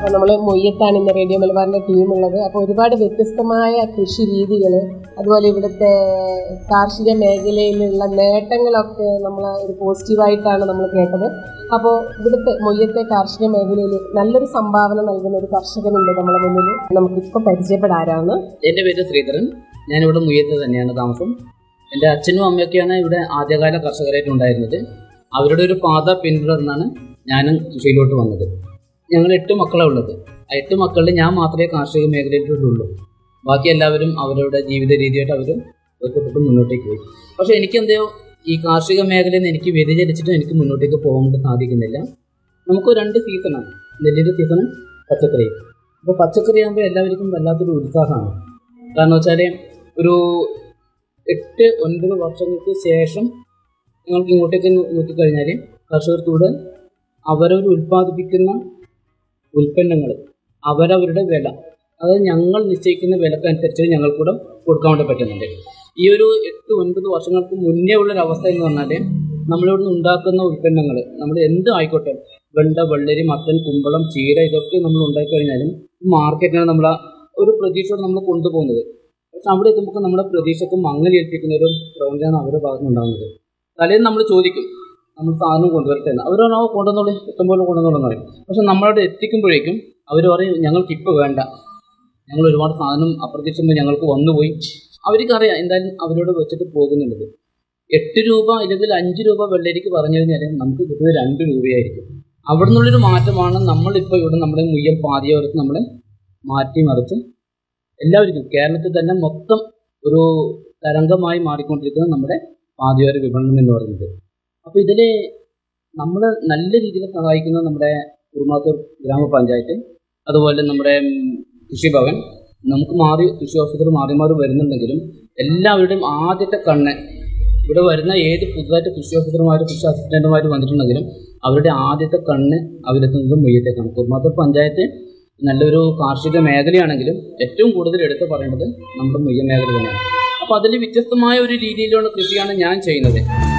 നമ്മൾ മൊയ്യത്താണ് ഇന്ന് റേഡിയോ മലബാറിന്റെ ടീമുള്ളത് അപ്പോൾ ഒരുപാട് വ്യത്യസ്തമായ കൃഷി രീതികൾ അതുപോലെ ഇവിടുത്തെ കാർഷിക മേഖലയിലുള്ള നേട്ടങ്ങളൊക്കെ നമ്മൾ ഒരു പോസിറ്റീവായിട്ടാണ് നമ്മൾ കേട്ടത് അപ്പോൾ ഇവിടുത്തെ മൊയ്യത്തെ കാർഷിക മേഖലയിൽ നല്ലൊരു സംഭാവന നൽകുന്ന ഒരു കർഷകനുണ്ട് നമ്മുടെ മുന്നിൽ നമുക്കിപ്പോൾ പരിചയപ്പെടാൻ ആരാണ് എൻ്റെ പേര് ശ്രീധരൻ ഞാനിവിടെ മുയ്യത്ത് തന്നെയാണ് താമസം എൻ്റെ അച്ഛനും അമ്മയൊക്കെയാണ് ഇവിടെ ആദ്യകാല കർഷകരായിട്ട് ഉണ്ടായിരുന്നത് അവരുടെ ഒരു പാത പിന്തുടർന്നാണ് ഞാനും കൃഷിയിലോട്ട് വന്നത് ഞങ്ങൾ എട്ട് മക്കളാണ് ഉള്ളത് ആ എട്ട് മക്കളിൽ ഞാൻ മാത്രമേ കാർഷിക മേഖലയിലുള്ളൂ ബാക്കി എല്ലാവരും അവരുടെ ജീവിത രീതിയായിട്ട് അവർ ഒറ്റപ്പെട്ട് മുന്നോട്ടേക്ക് പോയി പക്ഷേ എനിക്കെന്തോ ഈ കാർഷിക മേഖലയിൽ നിന്ന് എനിക്ക് വ്യതിചലിച്ചിട്ട് എനിക്ക് മുന്നോട്ടേക്ക് പോകാൻ വേണ്ടി സാധിക്കുന്നില്ല നമുക്ക് രണ്ട് സീസണാണ് നെല്ലിൻ്റെ സീസണും പച്ചക്കറിയും അപ്പോൾ പച്ചക്കറി ആകുമ്പോൾ എല്ലാവർക്കും വല്ലാത്തൊരു ഉത്സാഹമാണ് കാരണം വെച്ചാൽ ഒരു എട്ട് ഒൻപത് വർഷങ്ങൾക്ക് ശേഷം നിങ്ങൾക്ക് ഇങ്ങോട്ടേക്ക് നോക്കിക്കഴിഞ്ഞാൽ കർഷകർക്കൂടെ അവരവർ ഉൽപ്പാദിപ്പിക്കുന്ന ഉൽപ്പന്നങ്ങൾ അവരവരുടെ വില അത് ഞങ്ങൾ നിശ്ചയിക്കുന്ന വിലക്കനുസരിച്ച് ഞങ്ങൾക്കൂടെ കൊടുക്കാൻ വേണ്ടി പറ്റുന്നുണ്ട് ഈ ഒരു എട്ട് ഒൻപത് വർഷങ്ങൾക്ക് മുന്നേ ഉള്ള ഒരു അവസ്ഥ എന്ന് പറഞ്ഞാൽ നമ്മളിവിടുന്ന് ഉണ്ടാക്കുന്ന ഉൽപ്പന്നങ്ങൾ നമ്മൾ എന്ത് ആയിക്കോട്ടെ വെണ്ട വെള്ളരി മത്തൻ കുമ്പളം ചീര ഇതൊക്കെ നമ്മൾ ഉണ്ടാക്കി കഴിഞ്ഞാലും മാർക്കറ്റിനാണ് നമ്മൾ ആ ഒരു പ്രതീക്ഷയോടെ നമ്മൾ കൊണ്ടുപോകുന്നത് പക്ഷെ അവിടെ എത്തുമ്പോൾ നമ്മുടെ പ്രതീക്ഷക്ക് മങ്ങൽ ഏൽപ്പിക്കുന്ന ഒരു പ്രവണതയാണ് അവരുടെ ഭാഗത്ത് ഉണ്ടാകുന്നത് തലേന്ന് നമ്മൾ ചോദിക്കും നമ്മൾ സാധനം കൊണ്ടുവരട്ടെ എന്ന് അവർ പറഞ്ഞാൽ കൊണ്ടുവന്നോളൂ ഇഷ്ടംപോലെ കൊണ്ടുവന്നോളൂ എന്ന് പറയും പക്ഷെ നമ്മളവിടെ എത്തിക്കുമ്പോഴേക്കും അവർ പറയും ഞങ്ങൾക്ക് ഇപ്പോൾ വേണ്ട ഞങ്ങൾ ഒരുപാട് സാധനം അപ്രതീക്ഷിതമായി ഞങ്ങൾക്ക് വന്നുപോയി അവർക്കറിയാം എന്തായാലും അവരോട് വെച്ചിട്ട് പോകുന്നുള്ളത് എട്ട് രൂപ അല്ലെങ്കിൽ അഞ്ച് രൂപ വെള്ളരിക്ക് പറഞ്ഞു കഴിഞ്ഞാൽ നമുക്ക് കിട്ടുന്നത് രണ്ട് രൂപയായിരിക്കും അവിടെ നിന്നുള്ളൊരു മാറ്റമാണ് നമ്മളിപ്പോൾ ഇവിടെ നമ്മുടെ മുയ്യം പാതിയോരത്ത് നമ്മൾ മാറ്റി മറിച്ച് എല്ലാവർക്കും കേരളത്തിൽ തന്നെ മൊത്തം ഒരു തരംഗമായി മാറിക്കൊണ്ടിരിക്കുന്ന നമ്മുടെ പാതിയോര വിപണനം എന്ന് പറയുന്നത് അപ്പോൾ ഇതിൽ നമ്മൾ നല്ല രീതിയിൽ സഹായിക്കുന്ന നമ്മുടെ കുറുമാത്തൂർ ഗ്രാമപഞ്ചായത്ത് അതുപോലെ നമ്മുടെ ഉം, കൃഷിഭവൻ നമുക്ക് മാറി കൃഷി ഓഫീസർ മാറി മാറി വരുന്നുണ്ടെങ്കിലും എല്ലാവരുടെയും ആദ്യത്തെ കണ്ണ് ഇവിടെ വരുന്ന ഏത് പുതുതായിട്ട് കൃഷി ഓഫീസർമാർ കൃഷി അസിസ്റ്റന്റുമാർ വന്നിട്ടുണ്ടെങ്കിലും അവരുടെ ആദ്യത്തെ കണ്ണ് അവരെത്തുന്നത് മുയ്യത്തേക്കാണ് കുറുമാത്തൂർ പഞ്ചായത്ത് നല്ലൊരു കാർഷിക മേഖലയാണെങ്കിലും ഏറ്റവും കൂടുതൽ എടുത്തു പറയേണ്ടത് നമ്മുടെ മുയ്യ മേഖല തന്നെയാണ് അപ്പോൾ അതിൽ വ്യത്യസ്തമായ ഒരു രീതിയിലുള്ള കൃഷിയാണ് ഞാൻ ചെയ്യുന്നത്